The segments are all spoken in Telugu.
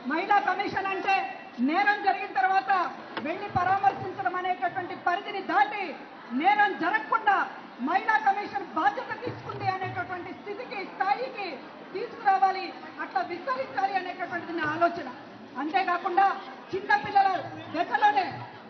మహిళా కమిషన్ అంటే నేరం జరిగిన తర్వాత వెళ్లి పరామర్శించడం అనేటటువంటి పరిధిని దాటి నేరం జరగకుండా మహిళా కమిషన్ బాధ్యత తీసుకుంది అనేటటువంటి స్థితికి స్థాయికి తీసుకురావాలి అట్లా విస్తరించాలి అనేటటువంటిది నా ఆలోచన అంతేకాకుండా చిన్న పిల్లల దశలోనే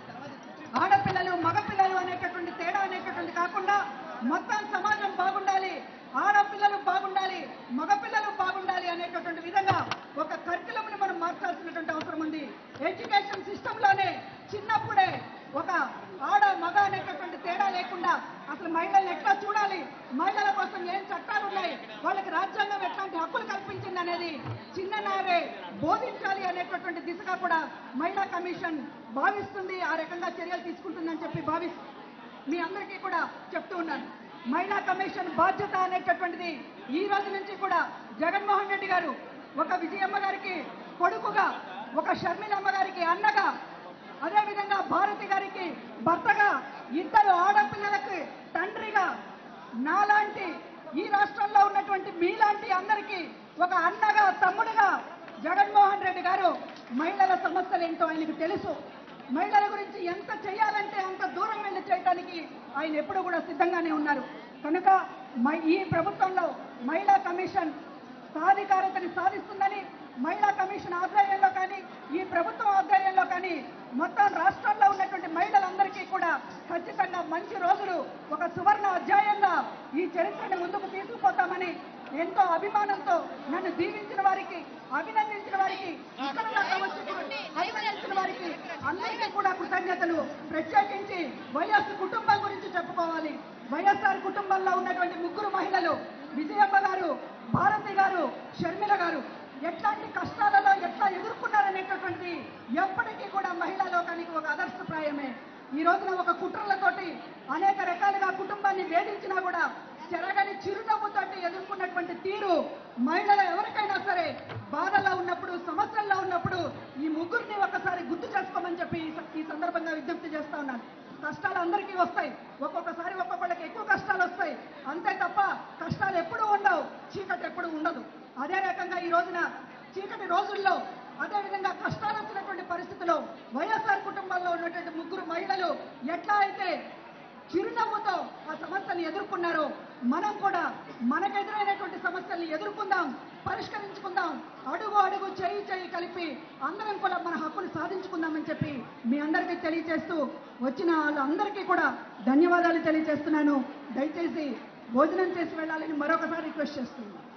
ఆడపిల్లలు మగపిల్లలు అనేటటువంటి తేడా అనేటటువంటి కాకుండా మొత్తం సమాజం బాగుండాలి ఆడపిల్లలు బాగుండాలి మగపిల్లలు బాగుండాలి అనేటటువంటి విధంగా ఒక కరికులం ని మనం మార్చాల్సినటువంటి అవసరం ఉంది ఎడ్యుకేషన్ సిస్టమ్ లోనే చిన్నప్పుడే ఒక ఆడ మగ అనేటటువంటి తేడా లేకుండా అసలు మహిళల్ని ఎట్లా చూడాలి మహిళల కోసం ఏం చట్టాలు ఉన్నాయి వాళ్ళకి రాజ్యాంగం ఎట్లాంటి హక్కులు కల్పించింది అనేది చిన్ననాడే బోధించాలి అనేటటువంటి దిశగా కూడా మహిళా కమిషన్ భావిస్తుంది ఆ రకంగా చర్యలు తీసుకుంటుందని చెప్పి భావిస్తూ మీ అందరికీ కూడా చెప్తూ ఉన్నాను మహిళా కమిషన్ బాధ్యత అనేటటువంటిది ఈ రోజు నుంచి కూడా జగన్మోహన్ రెడ్డి గారు ఒక విజయమ్మ గారికి కొడుకుగా ఒక షర్మిలమ్మ గారికి అన్నగా అదేవిధంగా భారతి గారికి భర్తగా ఇద్దరు ఆడపిల్లలకు తండ్రిగా నాలాంటి ఈ రాష్ట్రంలో ఉన్నటువంటి మీలాంటి అందరికీ ఒక అన్నగా తమ్ముడుగా జగన్మోహన్ రెడ్డి గారు మహిళల సమస్యలు ఏంటో ఆయనకు తెలుసు మహిళల గురించి ఎంత చేయాలంటే అంత దూరం వెళ్ళి చేయడానికి ఆయన ఎప్పుడు కూడా సిద్ధంగానే ఉన్నారు కనుక మ- ఈ ప్రభుత్వంలో మహిళా కమిషన్ సాధికారతని సాధిస్తుందని మహిళా కమిషన్ ఆధ్వర్యంలో కానీ ఈ ప్రభుత్వం ఆధ్వర్యంలో కానీ మొత్తం రాష్ట్రాల్లో ఉన్నటువంటి మహిళలందరికీ కూడా ఖచ్చితంగా మంచి రోజులు ఒక సువర్ణ అధ్యాయంగా ఈ చరిత్రని ముందుకు తీసుకుపోతామని ఎంతో అభిమానంతో నన్ను దీవించిన వారికి అభినందించిన వారికి ఇతర దాకా వచ్చి అభినందించిన వారికి అందరికీ కూడా కృతజ్ఞతలు ప్రత్యేకించి వైఎస్ కుటుంబం గురించి చెప్పుకోవాలి వైఎస్ఆర్ కుటుంబంలో ఉన్నటువంటి ముగ్గురు మహిళలు విజయమ్మ గారు భారతి గారు షర్మిల గారు ఎట్లాంటి కష్టాలలో ఎట్లా ఎదుర్కొన్నారనేటటువంటిది ఎప్పటికీ కూడా మహిళా లోకానికి ఒక ఆదర్శప్రాయమే ఈ రోజున ఒక కుట్రలతోటి అనేక రకాలుగా కుటుంబాన్ని వేధించినా కూడా చెరగని చిరునవ్వుతోటి ఎదుర్కొన్నటువంటి తీరు మహిళలు ఎవరికైనా సరే బాధల్లో ఉన్నప్పుడు సమస్యల్లో ఉన్నప్పుడు ఈ ముగ్గురిని ఒకసారి గుర్తు చేసుకోమని చెప్పి ఈ స- ఈ సందర్భంగా విజ్ఞప్తి చేస్తా ఉన్నాను కష్టాలు అందరికీ వస్తాయి ఒక్కొక్కసారి ఒక్కొక్కళ్ళకి ఎక్కువ కష్టాలు వస్తాయి అంతే తప్ప కష్టాలు ఎప్పుడూ ఉండవు చీకటి ఎప్పుడు ఉండదు అదే రకంగా ఈ రోజున చీకటి రోజుల్లో అదే విధంగా కష్టాలు వచ్చినటువంటి పరిస్థితుల్లో వైఎస్ఆర్ కుటుంబాల్లో ఉన్నటువంటి ముగ్గురు మహిళలు ఎట్లా అయితే చిరునవ్వుతో ఆ సమస్యని ఎదుర్కొన్నారో మనం కూడా మనకెదురైనటువంటి సమస్యల్ని ఎదుర్కొందాం పరిష్కరించుకుందాం అడుగు అడుగు చేయి చేయి కలిపి అందరం కూడా మన హక్కును సాధించుకుందామని చెప్పి మీ అందరికీ తెలియజేస్తూ వచ్చిన వాళ్ళందరికీ కూడా ధన్యవాదాలు తెలియజేస్తున్నాను దయచేసి భోజనం చేసి వెళ్ళాలని మరొకసారి రిక్వెస్ట్ చేస్తున్నాను